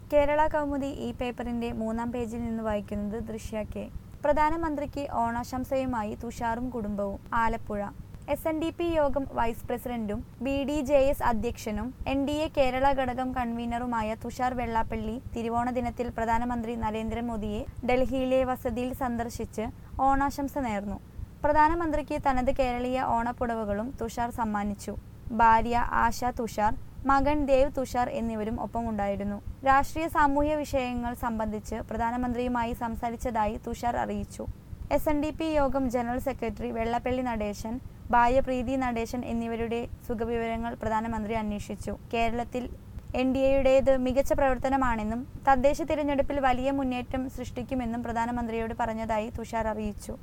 കേരള കൗമുദി ഈ പേപ്പറിന്റെ മൂന്നാം പേജിൽ നിന്ന് വായിക്കുന്നത് ദൃശ്യ കെ പ്രധാനമന്ത്രിക്ക് ഓണാശംസയുമായി തുഷാറും കുടുംബവും Alappuzha S N D P യോഗം വൈസ് പ്രസിഡന്റും ബി ഡി ജെ എസ് അധ്യക്ഷനും എൻ ഡി എ കേരള ഘടകം കൺവീനറുമായ തുഷാർ വെള്ളാപ്പള്ളി തിരുവോണ ദിനത്തിൽ പ്രധാനമന്ത്രി നരേന്ദ്രമോദിയെ ഡൽഹിയിലെ വസതിയിൽ സന്ദർശിച്ച് ഓണാശംസ നേർന്നു പ്രധാനമന്ത്രിക്ക് തനത് കേരളീയ ഓണപ്പുടവകളും തുഷാർ സമ്മാനിച്ചു ഭാര്യ ആശ തുഷാർ മകൻ ദേവ് തുഷാർ എന്നിവരും ഒപ്പമുണ്ടായിരുന്നു രാഷ്ട്രീയ സാമൂഹ്യ വിഷയങ്ങൾ സംബന്ധിച്ച് പ്രധാനമന്ത്രിയുമായി സംസാരിച്ചതായി തുഷാർ അറിയിച്ചു എസ് എൻ ഡി പി യോഗം ജനറൽ സെക്രട്ടറി വെള്ളപ്പള്ളി നടേശൻ ഭാര്യ പ്രീതി നടേശൻ എന്നിവരുടെ സുഖവിവരങ്ങൾ പ്രധാനമന്ത്രി അന്വേഷിച്ചു കേരളത്തിൽ എൻ ഡി എയുടേത് മികച്ച പ്രവർത്തനമാണെന്നും തദ്ദേശ തിരഞ്ഞെടുപ്പിൽ വലിയ മുന്നേറ്റം സൃഷ്ടിക്കുമെന്നും പ്രധാനമന്ത്രിയോട് പറഞ്ഞതായി തുഷാർ അറിയിച്ചു